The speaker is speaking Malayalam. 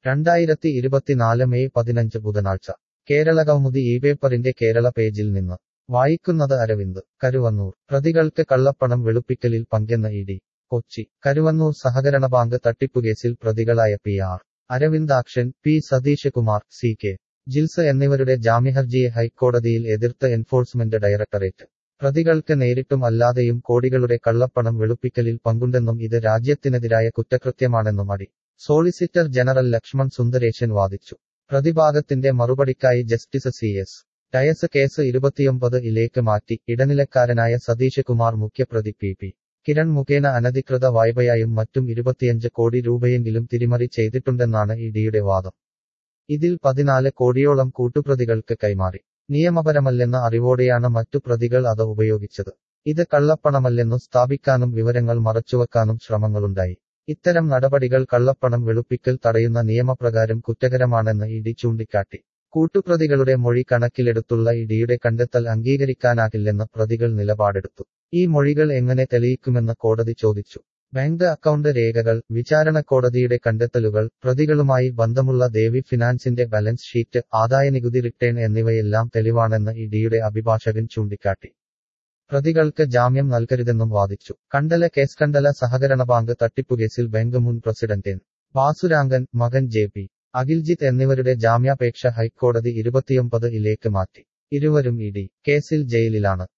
രണ്ടായിരത്തി ഇരുപത്തിനാല് മെയ് പതിനഞ്ച് ബുധനാഴ്ച കേരള കൗമുദി ഈ പേപ്പറിന്റെ കേരള പേജിൽ നിന്ന് വായിക്കുന്നത് അരവിന്ദ് കരുവന്നൂർ പ്രതികൾക്ക് കള്ളപ്പണം വെളുപ്പിക്കലിൽ പങ്കെന്ന ഇ ഡി കൊച്ചി കരുവന്നൂർ സഹകരണ ബാങ്ക് തട്ടിപ്പുകേസിൽ പ്രതികളായ P R Aravindakshan P Satheesh Kumar C K Jils എന്നിവരുടെ ജാമ്യഹർജിയെ ഹൈക്കോടതിയിൽ എതിർത്ത് എൻഫോഴ്സ്മെന്റ് ഡയറക്ടറേറ്റ് പ്രതികൾക്ക് നേരിട്ടും അല്ലാതെയും കോടികളുടെ കള്ളപ്പണം വെളുപ്പിക്കലിൽ പങ്കുണ്ടെന്നും ഇത് രാജ്യത്തിനെതിരായ കുറ്റകൃത്യമാണെന്നും അടി സോളിസിറ്റർ ജനറൽ ലക്ഷ്മൺ സുന്ദരേശൻ വാദിച്ചു പ്രതിഭാഗത്തിന്റെ മറുപടിക്കായി justice C S Dias case ഇരുപത്തിയൊമ്പത് ഇലേക്ക് മാറ്റി ഇടനിലക്കാരനായ സതീഷ് കുമാർ മുഖ്യപ്രതി പി പി കിരൺ മുഖേന അനധികൃത വായ്പയായും മറ്റും ഇരുപത്തിയഞ്ച് കോടി രൂപയെങ്കിലും തിരിമറി ചെയ്തിട്ടുണ്ടെന്നാണ് ഇഡിയുടെ വാദം ഇതിൽ പതിനാല് കോടിയോളം കൂട്ടുപ്രതികൾക്ക് കൈമാറി നിയമപരമല്ലെന്ന അറിവോടെയാണ് മറ്റു പ്രതികൾ അത് ഉപയോഗിച്ചത് ഇത് കള്ളപ്പണമല്ലെന്നു സ്ഥാപിക്കാനും വിവരങ്ങൾ മറച്ചുവെക്കാനും ശ്രമങ്ങളുണ്ടായി ഇത്തരം നടപടികൾ കള്ളപ്പണം വെളുപ്പിക്കൽ തടയുന്ന നിയമപ്രകാരം കുറ്റകരമാണെന്ന് ഇഡി ചൂണ്ടിക്കാട്ടി കൂട്ടുപ്രതികളുടെ മൊഴി കണക്കിലെടുത്തുള്ള ഇഡിയുടെ കണ്ടെത്തൽ അംഗീകരിക്കാനാകില്ലെന്ന് പ്രതികൾ നിലപാടെടുത്തു ഈ മൊഴികൾ എങ്ങനെ തെളിയിക്കുമെന്ന് കോടതി ചോദിച്ചു ബാങ്ക് അക്കൗണ്ട് രേഖകൾ വിചാരണ കോടതിയുടെ കണ്ടെത്തലുകൾ പ്രതികളുമായി ബന്ധമുള്ള ദേവി ഫിനാൻസിന്റെ ബാലൻസ് ഷീറ്റ് ആദായനികുതി റിട്ടേൺ എന്നിവയെല്ലാം തെളിവാണെന്ന് ഇഡിയുടെ അഭിഭാഷകൻ ചൂണ്ടിക്കാട്ടി പ്രതികൾക്ക് ജാമ്യം നൽകരുതെന്നും വാദിച്ചു കണ്ടല കേസ് കണ്ടല സഹകരണ ബാങ്ക് തട്ടിപ്പുകേസിൽ ബാങ്ക് മുൻ പ്രസിഡന്റ് എൻ വാസുരാങ്കൻ മകൻ ജെ പി അഖിൽജിത്ത് എന്നിവരുടെ ജാമ്യാപേക്ഷ ഹൈക്കോടതി ഇരുപത്തിയൊമ്പത് ഇലേക്ക് മാറ്റി ഇരുവരും ഇഡി കേസിൽ ജയിലിലാണ്